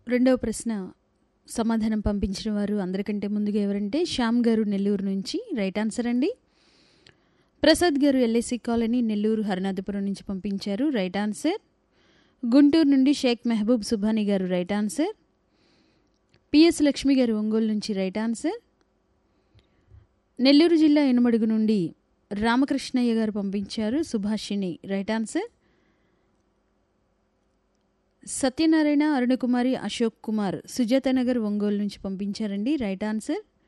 రెండవ ప్రశ్న సమాధానం పంపించిన వారు అందరికంటే ముందుగా ఎవరంటే శ్యామ్ గారు నెల్లూరు నుంచి రైట్ ఆన్సర్ అండి ప్రసాద్ గారు ఎల్ఐసి కాలనీ నెల్లూరు హరినాథపురం నుంచి పంపించారు రైట్ ఆన్సర్ గుంటూరు నుండి షేక్ మెహబూబ్ సుభాని గారు రైట్ ఆన్సర్ పిఎస్ లక్ష్మి గారు ఒంగోలు నుంచి రైట్ ఆన్సర్ నెల్లూరు జిల్లా ఎనుమడుగు నుండి రామకృష్ణయ్య గారు పంపించారు సుభాషిణి రైట్ ఆన్సర్ సత్యనారాయణ అరుణకుమారి అశోక్ కుమార్ సుజాత నగర్ ఒంగోలు నుంచి పంపించారండి రైట్ ఆన్సర్